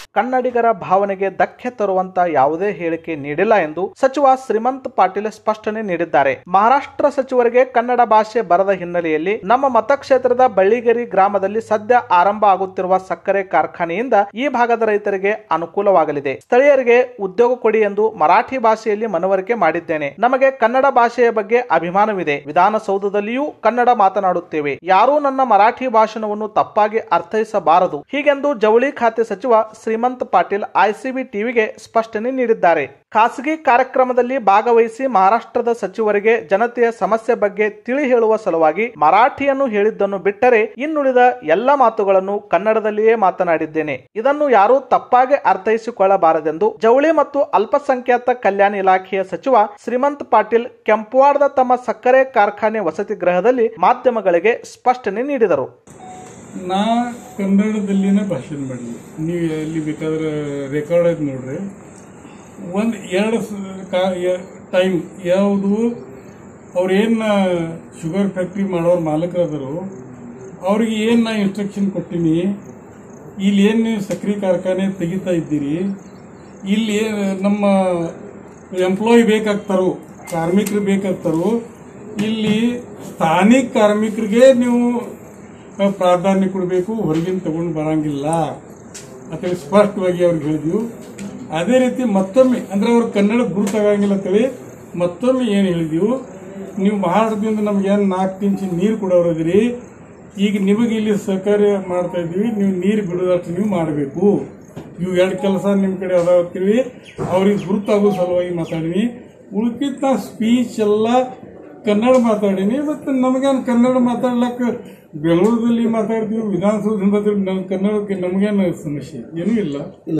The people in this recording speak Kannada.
ಕನ್ನಡಿಗರ ಭಾವನೆಗೆ ಧಕ್ಕೆ ತರುವಂತ ಯಾವುದೇ ಹೇಳಿಕೆ ನೀಡಿಲ್ಲ ಎಂದು ಸಚಿವ ಶ್ರೀಮಂತ್ ಪಾಟೀಲ್ ಸ್ಪಷ್ಟನೆ ನೀಡಿದ್ದಾರೆ ಮಹಾರಾಷ್ಟ್ರ ಸಚಿವರಿಗೆ ಕನ್ನಡ ಭಾಷೆ ಬರದ ಹಿನ್ನೆಲೆಯಲ್ಲಿ ನಮ್ಮ ಮತಕ್ಷೇತ್ರದ ಬಳ್ಳಿಗೆರೆ ಗ್ರಾಮದಲ್ಲಿ ಸದ್ಯ ಆರಂಭ ಆಗುತ್ತಿರುವ ಸಕ್ಕರೆ ಕಾರ್ಖಾನೆಯಿಂದ ಈ ಭಾಗದ ರೈತರಿಗೆ ಅನುಕೂಲವಾಗಲಿದೆ ಸ್ಥಳೀಯರಿಗೆ ಉದ್ಯೋಗ ಕೊಡಿ ಎಂದು ಮರಾಠಿ ಭಾಷೆಯಲ್ಲಿ ಮನವರಿಕೆ ಮಾಡಿದ್ದೇನೆ ನಮಗೆ ಕನ್ನಡ ಭಾಷೆಯ ಬಗ್ಗೆ ಅಭಿಮಾನವಿದೆ ವಿಧಾನಸೌಧದಲ್ಲಿಯೂ ಕನ್ನಡ ಮಾತನಾಡುತ್ತೇವೆ ಯಾರೂ ನನ್ನ ಮರಾಠಿ ಭಾಷಣವನ್ನು ತಪ್ಪಾಗಿ ಅರ್ಥೈಸಬಾರದು ಹೀಗೆಂದು ಜವಳಿ ಖಾತೆ ಸಚಿವ ಶ್ರೀಮಂತ್ ಪಾಟೀಲ್ ಐಸಿಬಿ ಟಿವಿಗೆ ಸ್ಪಷ್ಟನೆ ನೀಡಿದ್ದಾರೆ ಖಾಸಗಿ ಕಾರ್ಯಕ್ರಮದಲ್ಲಿ ಭಾಗವಹಿಸಿ ಮಹಾರಾಷ್ಟ್ರದ ಸಚಿವರಿಗೆ ಜನತೆಯ ಸಮಸ್ಯೆ ಬಗ್ಗೆ ತಿಳಿ ಹೇಳುವ ಸಲುವಾಗಿ ಮರಾಠಿಯನ್ನು ಹೇಳಿದ್ದನ್ನು ಬಿಟ್ಟರೆ ಇನ್ನುಳಿದ ಎಲ್ಲ ಮಾತುಗಳನ್ನು ಕನ್ನಡದಲ್ಲಿಯೇ ಮಾತನಾಡಿದ್ದೇನೆ ಇದನ್ನು ಯಾರೂ ತಪ್ಪಾಗಿ ಅರ್ಥೈಸಿಕೊಳ್ಳಬಾರದೆಂದು ಜವಳಿ ಮತ್ತು ಅಲ್ಪಸಂಖ್ಯಾತ ಕಲ್ಯಾಣ ಇಲಾಖೆಯ ಸಚಿವ ಶ್ರೀಮಂತ್ ಪಾಟೀಲ್ ಕೆಂಪುವಾಡದ ತಮ್ಮ ಸಕ್ಕರೆ ಕಾರ್ಖಾನೆ ವಸತಿ ಗೃಹದಲ್ಲಿ ಮಾಧ್ಯಮಗಳಿಗೆ ಸ್ಪಷ್ಟನೆ ನೀಡಿದರು ನಾ ಕನ್ನಡದಲ್ಲಿನೇ ಭಾಷಣ ಮಾಡಿ ನೀವು ಎಲ್ಲಿ ಬೇಕಾದ್ರೆ ರೆಕಾರ್ಡ್ ಐತೆ ನೋಡ್ರಿ ಒಂದು ಎರಡು ಟೈಮ್ ಯಾವುದು ಅವ್ರೇನು ಶುಗರ್ ಫ್ಯಾಕ್ಟ್ರಿ ಮಾಡೋರು ಮಾಲಕರದರು ಅವ್ರಿಗೆ ಏನು ನಾ ಇನ್ಸ್ಟ್ರಕ್ಷನ್ ಕೊಟ್ಟಿನಿ ಇಲ್ಲಿ ಏನು ನೀವು ಸಕ್ರೆ ಕಾರ್ಖಾನೆ ತೆಗಿತಾ ಇದ್ದೀರಿ ಇಲ್ಲಿ ನಮ್ಮ ಎಂಪ್ಲಾಯ್ ಬೇಕಾಗ್ತಾರೋ ಕಾರ್ಮಿಕರು ಬೇಕಾಗ್ತಾರೋ ಇಲ್ಲಿ ಸ್ಥಾನಿಕ ಕಾರ್ಮಿಕರಿಗೆ ನೀವು ಪ್ರಾಧಾನ್ಯ ಕೊಡಬೇಕು ಹೊರಗಿನ ತಗೊಂಡು ಬರಂಗಿಲ್ಲ ಅಂತೇಳಿ ಸ್ಪಷ್ಟವಾಗಿ ಅವ್ರಿಗೆ ಹೇಳಿದ್ವಿ ಅದೇ ರೀತಿ ಮತ್ತೊಮ್ಮೆ ಅಂದ್ರೆ ಅವ್ರು ಕನ್ನಡ ಗುರುತಾಗಂಗಿಲ್ಲ ಅಂತೇಳಿ ಮತ್ತೊಮ್ಮೆ ಏನು ಹೇಳಿದ್ವಿ ನೀವು ಮಹಾರಾಷ್ಟ್ರದಿಂದ ನಮ್ಗೆ ಏನು ನಾಲ್ಕು ಇಂಚು ನೀರು ಕೊಡೋರದಿರಿ ಈಗ ನಿಮಗೆ ಇಲ್ಲಿ ಸಹಕಾರ್ಯ ಮಾಡ್ತಾ ಇದ್ದೀವಿ ನೀವು ನೀರು ಬಿಡೋದಷ್ಟು ನೀವು ಮಾಡಬೇಕು ಇವು ಎರಡು ಕೆಲಸ ನಿಮ್ಮ ಕಡೆ ಅದಾವತ್ತೀವಿ ಅವ್ರಿಗೆ ಗುರುತಾಗೋ ಸಲುವಾಗಿ ಮಾತಾಡೀನಿ ಉಳ್ಕಿದ್ದ ನಾ ಸ್ಪೀಚ್ ಎಲ್ಲ ಕನ್ನಡ ಮಾತಾಡೀನಿ ಮತ್ತು ನಮಗೇನು ಕನ್ನಡ ಮಾತಾಡ್ಲಕ್ಕ ಬೆಂಗಳೂರಲ್ಲಿ ಮಾತಾಡ್ತೀವಿ ವಿಧಾನಸೌಧದಿಂದ ಮಾತಾಡ್ತೀವಿ ನಮ್ಮ ಕನ್ನಡಕ್ಕೆ ನಮಗೇನು ಸಮಸ್ಯೆ ಏನೂ ಇಲ್ಲ